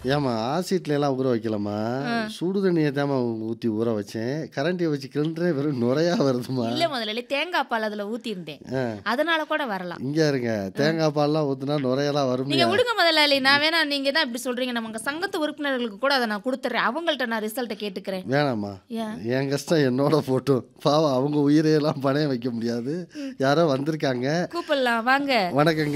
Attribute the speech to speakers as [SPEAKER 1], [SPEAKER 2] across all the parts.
[SPEAKER 1] ஏமா ஆசிட்ல எல்லாம் ஊற வைக்கலாமா சுடு தண்ணியை தாம்மா ஊற்றி ஊற வச்சேன் கரண்டியை வச்சு கிளண்டுறேன் வெறும் நுரையா வருதுமா
[SPEAKER 2] இல்ல முதல்ல தேங்காய் பால் அதுல ஊத்திருந்தேன்
[SPEAKER 1] ஆ.
[SPEAKER 2] அதனால கூட வரலாம்
[SPEAKER 1] இங்க இருங்க தேங்காய் பால்லாம் ஊத்துனா நுரையெல்லாம் வரும்
[SPEAKER 2] நீங்க விடுங்க முதலாளி நான் வேணா நீங்க தான் இப்படி சொல்றீங்க நம்ம சங்கத்து உறுப்பினர்களுக்கு கூட அதை நான் கொடுத்துறேன் அவங்கள்ட்ட நான் ரிசல்ட்டை கேட்டுக்கிறேன்
[SPEAKER 1] வேணாம்மா
[SPEAKER 2] ஏன்
[SPEAKER 1] என் கஷ்டம் என்னோட போட்டும் பாவம் அவங்க உயிரையெல்லாம் பணையம் வைக்க முடியாது யாரோ வந்திருக்காங்க
[SPEAKER 2] கூப்பிடலாம் வாங்க
[SPEAKER 1] வணக்கங்க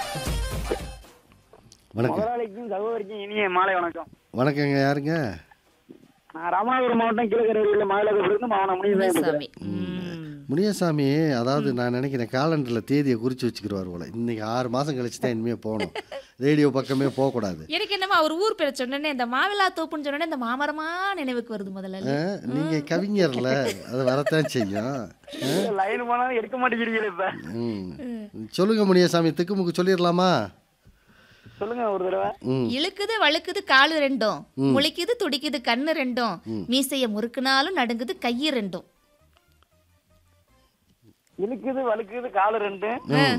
[SPEAKER 1] வணக்கம்
[SPEAKER 3] முதலாளிக்கும் சகோதரிக்கும் இனிய மாலை வணக்கம்
[SPEAKER 1] வணக்கங்க யாருங்க
[SPEAKER 3] நான் ராமநாதபுரம் மாவட்டம் கீழக்கரையில் மயிலாடுதுறையிலிருந்து மாவன முனிசாமி
[SPEAKER 2] சாமி ம்.
[SPEAKER 1] முனியசாமி அதாவது நான் நினைக்கிறேன் காலண்டரில் தேதியை குறித்து வச்சுக்கிடுவார் போல இன்னைக்கு ஆறு மாதம் கழிச்சு தான் இனிமேல் போகணும் ரேடியோ பக்கமே போகக்கூடாது
[SPEAKER 2] எனக்கு என்னமோ அவர் ஊர் பேரை சொன்னேனே இந்த மாவிலா தோப்புன்னு சொன்னோடனே இந்த மாமரமா நினைவுக்கு வருது முதலாளி
[SPEAKER 1] நீங்கள் கவிஞர்ல அது வரத்தான் செய்யும்
[SPEAKER 3] லைன் போனாலும் எடுக்க மாட்டேங்கிறீங்களே இப்ப
[SPEAKER 1] ம் சொல்லுங்க முனியசாமி திக்குமுக்கு சொல்லிடலாமா
[SPEAKER 3] சொல்லுங்க ஒரு தடவை
[SPEAKER 1] ம்
[SPEAKER 2] இழுக்குது வழுக்குது காலு ரெண்டும் முழிக்குது துடிக்குது கண்ணு ரெண்டும் மீசைய முறுக்குனாலும் நடுங்குது கையு ரெண்டும்
[SPEAKER 3] இழுக்குது வழுக்குது காலு ரெண்டு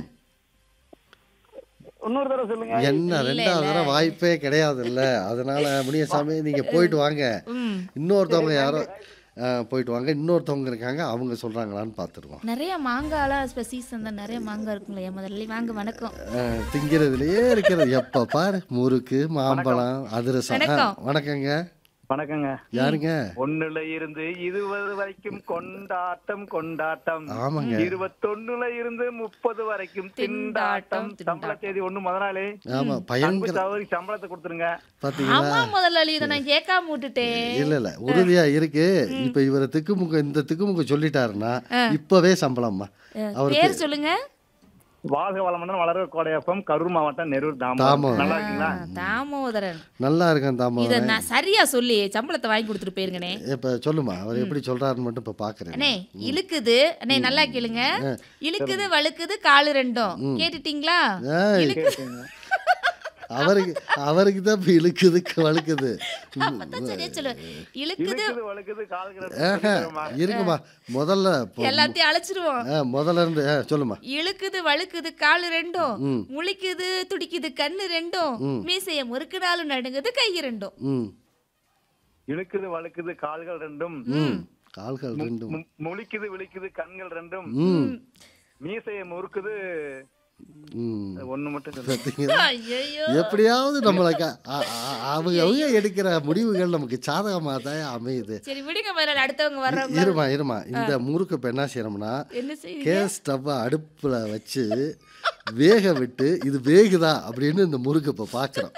[SPEAKER 3] இன்னொரு தடவை சொல்லுங்க
[SPEAKER 1] என்ன ரெண்டாவது தடவை வாய்ப்பே கிடையாதுல்ல அதனால முனியசாமி நீங்க போயிட்டு வாங்க
[SPEAKER 2] ம்.
[SPEAKER 1] இன்னொருத்தவங்க யாரோ ஆ, போயிட்டு வாங்க இன்னொருத்தவங்க இருக்காங்க அவங்க சொல்றாங்களான்னு பார்த்துருவோம்
[SPEAKER 2] நிறைய மாங்காலாம் இப்போ சீசன் தான் நிறைய மாங்காய் இருக்குங்களே முதலாளி வாங்க வணக்கம்
[SPEAKER 1] ஆ, திங்கிறதுலயே இருக்கிறது எப்ப பாரு முறுக்கு மாம்பழம் அதிரசம் ஆ,
[SPEAKER 2] வணக்கம்.
[SPEAKER 1] வணக்கங்க
[SPEAKER 3] வணக்கங்க
[SPEAKER 1] யாருங்க
[SPEAKER 3] ஒண்ணுல இருந்து இருபது வரைக்கும் கொண்டாட்டம் கொண்டாட்டம்
[SPEAKER 1] ஆமாங்க.
[SPEAKER 3] இருபத்தொன்னுல இருந்து முப்பது வரைக்கும் திண்டாட்டம்
[SPEAKER 2] திண்டாட்டம்.
[SPEAKER 3] சம்பள தேதி ஒண்ணு முதலாளி
[SPEAKER 1] ஆமா
[SPEAKER 3] அன்பு
[SPEAKER 1] பயங்கர
[SPEAKER 3] சகோதரி சம்பளத்தை கொடுத்துருங்க
[SPEAKER 1] பாத்தீங்களா
[SPEAKER 2] ஆமா முதலாளி இதை நான் கேட்காம விட்டுட்டேன்
[SPEAKER 1] இல்ல இல்ல உறுதியா இருக்கு இப்ப இவரை திக்குமுக இந்த திக்குமுக சொல்லிட்டாருன்னா இப்பவே சம்பளம்மா அவருக்கு
[SPEAKER 2] பேர் சொல்லுங்க
[SPEAKER 3] வாழ்க வளமுடன் வளர கோடையப்பம் கரூர் மாவட்டம் நெரூர் தாமம்
[SPEAKER 1] தாமம்.
[SPEAKER 3] நல்லா இருக்கீங்களா
[SPEAKER 2] ஆ, தாமோதரன்
[SPEAKER 1] நல்லா இருக்கேன் தாமா
[SPEAKER 2] இத நான் சரியா சொல்லி சம்பளத்தை வாங்கி கொடுத்துட்டு போயிருங்கண்ணே
[SPEAKER 1] இப்ப சொல்லுமா அவர் எப்படி சொல்றாருன்னு மட்டும் இப்ப பாக்குறேன்
[SPEAKER 2] அண்ணே இழுக்குது அண்ணே நல்லா கேளுங்க இழுக்குது வழுக்குது காலு ரெண்டும் கேட்டுட்டீங்களா
[SPEAKER 1] ஏய்,
[SPEAKER 2] இழுக்குது
[SPEAKER 1] அவருக்கு அவருக்கு தான் இப்ப இழுக்குது வழுக்குது
[SPEAKER 2] அப்பதான் சரியா சொல்லு இழுக்குது
[SPEAKER 3] இழுக்குது வழுக்குது கால்கள்
[SPEAKER 1] ஆஹா, இருக்குமா முதல்ல இப்போ-
[SPEAKER 2] எல்லாத்தையும் அழைச்சிருவோம்
[SPEAKER 1] ஆ, முதல்ல இருந்து ஆ, சொல்லுமா
[SPEAKER 2] இழுக்குது வழுக்குது காலு ரெண்டும் முழிக்குது துடிக்குது கண்ணு ரெண்டும் மீசைய முறுக்குனாலும் நடுங்குது கை ரெண்டும்
[SPEAKER 1] ம்
[SPEAKER 3] இழுக்குது வழுக்குது கால்கள் ரெண்டும்
[SPEAKER 1] ம் கால்கள் ரெண்டும்
[SPEAKER 3] மு- முழிக்குது விழிக்குது கண்கள் ரெண்டும்
[SPEAKER 1] ம்
[SPEAKER 3] மீசைய முறுக்குது
[SPEAKER 1] ம்
[SPEAKER 3] ஒண்ணு மட்டும் சொல்லு.
[SPEAKER 1] பார்த்தீங்களா
[SPEAKER 2] ஐயோ
[SPEAKER 1] எப்படியாவது நம்மளை க- அ- அ- அவங்க அவங்க எடுக்கிற முடிவுகள் நமக்கு சாதகமாக தான் அமையுது
[SPEAKER 2] சரி விடுங்க முதல்ல அடுத்தவங்க வர்றவங்க
[SPEAKER 1] இருமா இருமா இந்த முறுக்கு இப்போ என்ன செய்யறோம்னா
[SPEAKER 2] என்ன செய்யுங்க
[SPEAKER 1] கேஸ் ஸ்டவ்வை அடுப்பில் வச்சு வேக விட்டு இது வேகுதா அப்படின்னு இந்த முறுக்கு இப்போ பார்க்குறோம்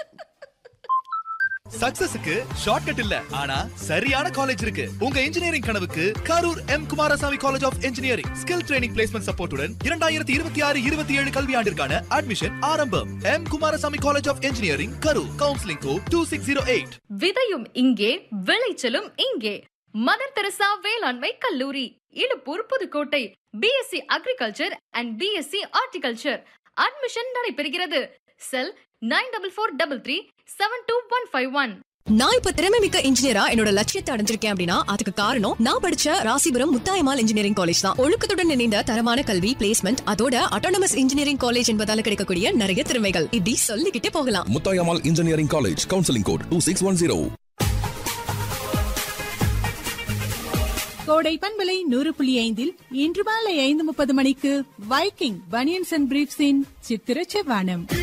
[SPEAKER 4] சக்சஸுக்கு ஷார்ட்கட் இல்ல ஆனா சரியான காலேஜ் இருக்கு உங்க இன்ஜினியரிங் கனவுக்கு Karur M Kumarasamy college of engineering skill training placement சப்போர்ட்டுடன் இரண்டாயிரத்தி இருபத்தி ஆறு இருபத்தி ஏழு கல்வியாண்டிற்கான அட்மிஷன் ஆரம்பம் M Kumarasamy college of engineering Karur counselling code two six zero eight
[SPEAKER 5] விதையும் இங்கே விளைச்சலும் இங்கே மதர் தெரசா வேளாண்மை கல்லூரி Illuppur Pudukkottai BSc agriculture and BSc horticulture admission நடைபெறுகிறது cell nine double four double three seven two one five one
[SPEAKER 6] நான் இப்ப திறமை மிக்க இன்ஜினியரா என்னோட லட்சியத்தை அடைஞ்சிருக்கேன் அப்படின்னா அதுக்கு காரணம் நான் படிச்ச ராசிபுரம் முத்தாயமால் இன்ஜினியரிங் காலேஜ் தான் ஒழுக்கத்துடன் இணைந்த தரமான கல்வி பிளேஸ்மெண்ட் அதோட அட்டானமஸ் இன்ஜினியரிங் காலேஜ் என்பதால கிடைக்கக்கூடிய நிறைய திறமைகள் இப்படி சொல்லிக்கிட்டே போகலாம்
[SPEAKER 7] Muthayammal engineering college counselling code two six one zero
[SPEAKER 8] Kodai பண்பலை நூறு புள்ளி ஐந்தில் இன்று மாலை ஐந்து முப்பது மணிக்கு வைக்கிங் பனியன்ஸ் அண்ட் பிரீப்ஸின் சித்திர செவ்வானம்